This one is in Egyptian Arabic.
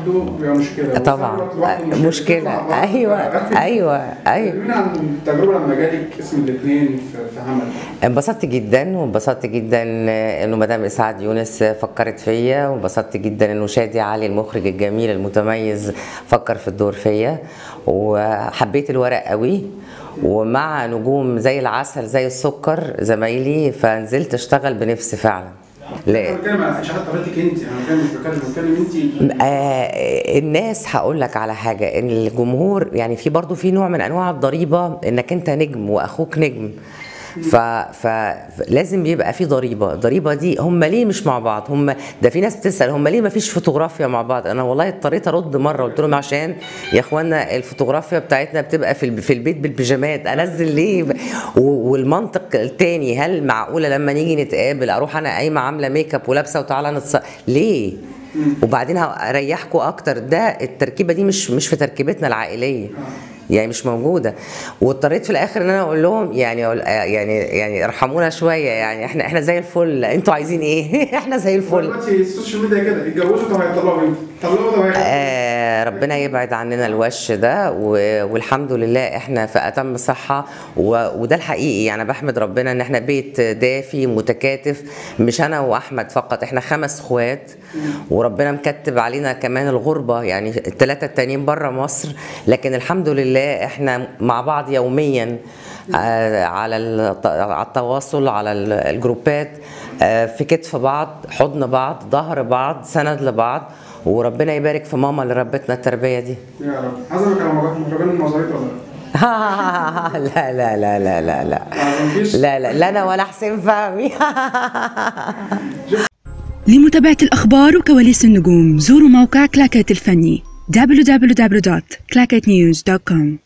لوحده بيبقى مشكله طبعا وفي لوحده مشكلة. مشكله تطلع لوحده ايوه بقى. ايوه ايوه كلمينا عن التجربه لما جالك اسم الاثنين في في عمل انبسطت جدا وانبسطت جدا انه مدام اسعاد يونس فكرت فيا وانبسطت جدا انه شادي علي المخرج الجميل المتميز فكر في الدور فيا وحبيت الورق قوي ومع نجوم زي العسل زي السكر زمايلي فنزلت اشتغل بنفسي فعلا لا انا بتكلم على اشاعات طريقتك انت انا كان مش بتكلم بتكلم انت آه الناس هقول لك على حاجه ان الجمهور يعني في برضو في نوع من انواع الضريبه انك انت نجم واخوك نجم ف... فلازم يبقى في ضريبه الضريبه دي هم ليه مش مع بعض هم ده في ناس بتسال هم ليه ما فيش فوتوغرافيا مع بعض انا والله اضطريت ارد مره قلت لهم عشان يا اخوانا الفوتوغرافيا بتاعتنا بتبقى في الب- في البيت بالبيجامات انزل ليه ب- و- والمنطق التاني هل معقوله لما نيجي نتقابل اروح انا قايمه عامله ميك اب ولابسه وتعالى نتص... ليه وبعدين هريحكم اكتر ده التركيبه دي مش مش في تركيبتنا العائليه يعني مش موجوده واضطريت في الاخر ان انا اقول لهم يعني أقول يعني يعني ارحمونا شويه يعني احنا احنا زي الفل انتوا عايزين ايه احنا زي الفل دلوقتي السوشيال ميديا كده يتجوزوا طب هيطلعوا امتى؟ طلعوا طب هيطلعوا آه ربنا يبعد عننا الوش ده و- والحمد لله احنا في اتم صحه و- وده الحقيقي يعني بحمد ربنا ان احنا بيت دافي متكاتف مش انا واحمد فقط احنا خمس اخوات وربنا مكتب علينا كمان الغربه يعني الثلاثه التانيين بره مصر لكن الحمد لله احنا مع بعض يوميا آه، على الت- على التواصل على ال- الجروبات آه، في كتف بعض حضن بعض ظهر بعض سند لبعض وربنا يبارك في ماما اللي ربتنا التربيه دي يا رب عزمك على مهرجان المزاريط ولا لا؟ لا لا لا لا لا لا ما عزمكيش؟ لا لا لا انا ولا حسين فهمي لمتابعة الأخبار وكواليس النجوم زوروا موقع كلاكيت الفني www.clacketnews.com